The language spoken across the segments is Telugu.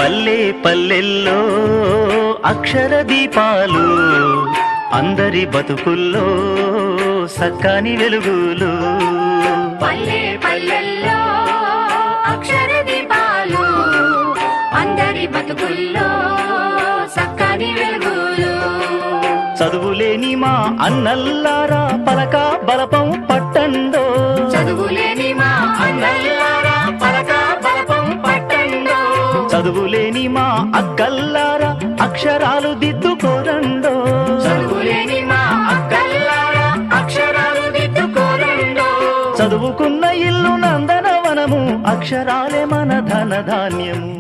పల్లె పల్లెల్లో అక్షర దీపాలు అందరి బతుకుల్లో సక్కాని వెలుగులు పల్లె పల్లెల్లో అక్షర దీపాలు అందరి బతుకుల్లో సక్కని వెలుగులు చదువులేని మా అన్నల్లారా పలక బలపం పట్టండో చదువులేని మా అన్నల్లారా పలక బలపం పట్టండో చదువులేని మా అక్కల్లారా అక్షరాలు దిద్దుకోరండో చదువులేని మా అక్కల్లారా అక్షరాలు దిద్దుకోరండో చదువుకున్న ఇల్లు నందనవనము అక్షరాలే మన ధన ధాన్యము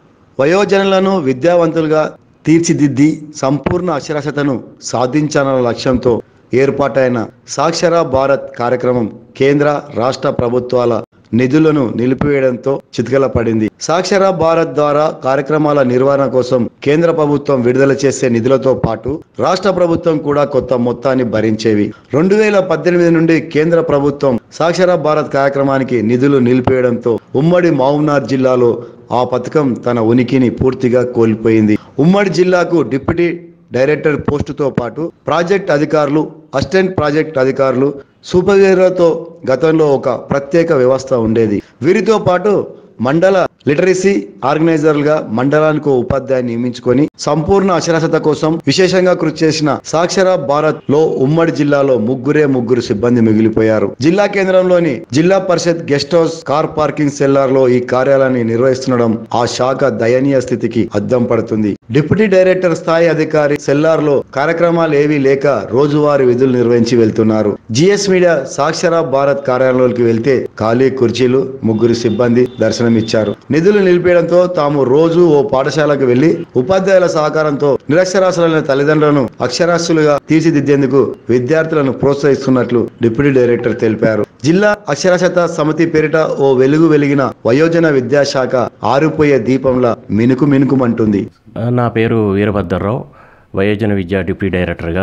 వయోజనులను విద్యావంతులుగా తీర్చిదిద్ది సంపూర్ణ అక్షరాస్యతను సాధించాలన్న లక్ష్యంతో ఏర్పాటైన సాక్షర భారత్ కార్యక్రమం కేంద్ర రాష్ట్ర ప్రభుత్వాల నిధులను నిలిపివేయడంతో చితికల పడింది సాక్షర భారత్ ద్వారా కార్యక్రమాల నిర్వహణ కోసం కేంద్ర ప్రభుత్వం విడుదల చేసే నిధులతో పాటు రాష్ట్ర ప్రభుత్వం కూడా కొత్త మొత్తాన్ని భరించేవి రెండు వేల పద్దెనిమిది నుండి కేంద్ర ప్రభుత్వం సాక్షర భారత్ కార్యక్రమానికి నిధులు నిలిపివేయడంతో ఉమ్మడి మహబూబ్నగర్ జిల్లాలో ఆ పథకం తన ఉనికిని పూర్తిగా కోల్పోయింది ఉమ్మడి జిల్లాకు డిప్యూటీ డైరెక్టర్ పోస్టుతో పాటు ప్రాజెక్ట్ అధికారులు అసిస్టెంట్ ప్రాజెక్ట్ అధికారులు సూపర్వైజర్లతో గతంలో ఒక ప్రత్యేక వ్యవస్థ ఉండేది వీరితో పాటు మండల లిటరసీ ఆర్గనైజర్లుగా మండలానికి ఓ ఉపాధ్యాయుని నియమించుకొని సంపూర్ణ అక్షరాస్యత కోసం విశేషంగా కృషి చేసిన సాక్షర భారత్ లో ఉమ్మడి జిల్లాలో ముగ్గురే ముగ్గురు సిబ్బంది మిగిలిపోయారు జిల్లా కేంద్రంలోని జిల్లా పరిషత్ guest house car parking cellar లో ఈ కార్యాలయాన్ని నిర్వహిస్తుండడం ఆ శాఖ దయనీయ స్థితికి అద్దం పడుతుంది డిప్యూటీ డైరెక్టర్ స్థాయి అధికారి సెల్లార్ లో కార్యక్రమాలు ఏవీ లేక రోజువారీ విధులు నిర్వహించి వెళ్తున్నారు జిఎస్ మీడియా సాక్షర భారత్ కార్యాలయంలోకి వెళ్తే ఖాళీ కుర్చీలు ముగ్గురు సిబ్బంది దర్శనమిచ్చారు నిధులు నిలిపేయడంతో తాము రోజు ఓ పాఠశాలకు వెళ్లి ఉపాధ్యాయుల సహకారంతో నిరక్షరాస్యులైన తల్లిదండ్రులను అక్షరాస్యులుగా తీర్చిదిద్దేందుకు విద్యార్థులను ప్రోత్సహిస్తున్నట్లు డిప్యూటీ డైరెక్టర్ తెలిపారు జిల్లా అక్షరాస్యత సమితి పేరిట ఓ వెలుగు వెలిగిన వయోజన విద్యాశాఖ ఆరిపోయే దీపంలా మినుకు మినుకుమంటుంది నా పేరు వీరభద్రరావు వయోజన విద్యా డిప్యూటీ డైరెక్టర్గా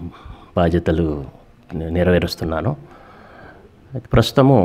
బాధ్యతలు నెరవేరుస్తున్నాను ప్రస్తుతము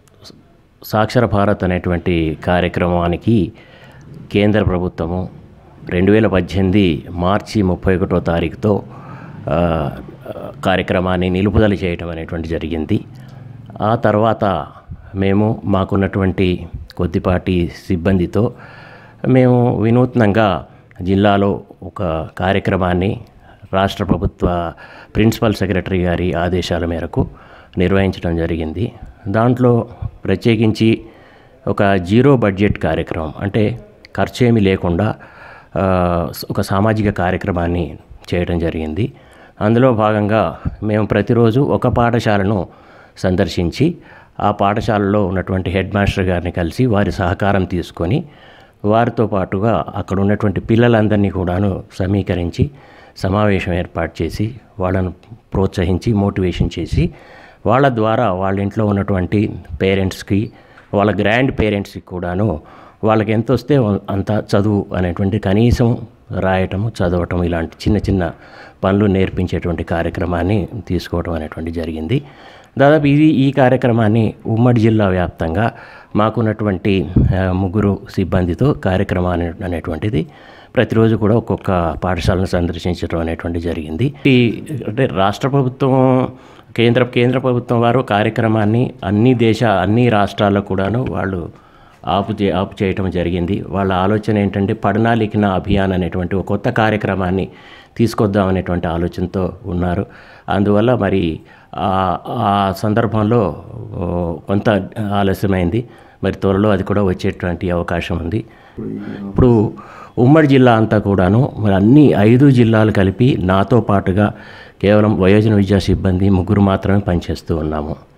సాక్షర భారత్ అనేటువంటి కార్యక్రమానికి కేంద్ర ప్రభుత్వము రెండు వేల పద్దెనిమిది మార్చి ముప్పై ఒకటో తారీఖుతో ఆ, కార్యక్రమాన్ని నిలుపుదల చేయటం అనేటువంటి జరిగింది ఆ తర్వాత మేము మాకున్నటువంటి కొద్దిపాటి సిబ్బందితో మేము వినూత్నంగా జిల్లాలో ఒక కార్యక్రమాన్ని రాష్ట్ర ప్రభుత్వ ప్రిన్సిపల్ సెక్రటరీ గారి ఆదేశాల మేరకు నిర్వహించడం జరిగింది దాంట్లో ప్రత్యేకించి ఒక జీరో బడ్జెట్ కార్యక్రమం అంటే ఖర్చేమీ లేకుండా ఆ, ఒక సామాజిక కార్యక్రమాన్ని చేయడం జరిగింది అందులో భాగంగా మేము ప్రతిరోజు ఒక పాఠశాలను సందర్శించి ఆ పాఠశాలలో ఉన్నటువంటి హెడ్ మాస్టర్ గారిని కలిసి వారి సహకారం తీసుకొని వారితో పాటుగా అక్కడ ఉన్నటువంటి పిల్లలందరినీ కూడాను సమీకరించి సమావేశం ఏర్పాటు చేసి వాళ్ళను ప్రోత్సహించి మోటివేషన్ చేసి వాళ్ళ ద్వారా వాళ్ళ ఇంట్లో ఉన్నటువంటి పేరెంట్స్కి వాళ్ళ గ్రాండ్ పేరెంట్స్కి కూడాను వాళ్ళకి ఎంత వస్తే అంత చదువు అనేటువంటి కనీసం రాయటము చదవటం ఇలాంటి చిన్న చిన్న పనులు నేర్పించేటువంటి కార్యక్రమాన్ని తీసుకోవడం అనేటువంటి జరిగింది దాదాపు ఇది ఈ కార్యక్రమాన్ని ఉమ్మడి జిల్లా వ్యాప్తంగా మాకున్నటువంటి ఆ, ముగ్గురు సిబ్బందితో కార్యక్రమాన్ని అనేటువంటిది ప్రతిరోజు కూడా ఒక్కొక్క పాఠశాలను సందర్శించడం అనేటువంటి జరిగింది ఈ అంటే రాష్ట్ర ప్రభుత్వం కేంద్ర కేంద్ర ప్రభుత్వం వారు కార్యక్రమాన్ని అన్ని దేశ అన్ని రాష్ట్రాల్లో కూడాను వాళ్ళు ఆపు చే ఆపు చేయటం జరిగింది వాళ్ళ ఆలోచన ఏంటంటే పడనా లిఖిన అభియాన్ అనేటువంటి ఒక కొత్త కార్యక్రమాన్ని తీసుకొద్దాం అనేటువంటి ఆలోచనతో ఉన్నారు అందువల్ల మరి ఆ- ఆ సందర్భంలో ఓ, కొంత ఆలస్యమైంది మరి త్వరలో అది కూడా వచ్చేటువంటి అవకాశం ఉంది ఇప్పుడు ఉమ్మడి జిల్లా అంతా కూడాను మరి అన్ని ఐదు జిల్లాలు కలిపి నాతో పాటుగా కేవలం వయోజన విద్యా సిబ్బంది ముగ్గురు మాత్రమే పనిచేస్తూ ఉన్నాము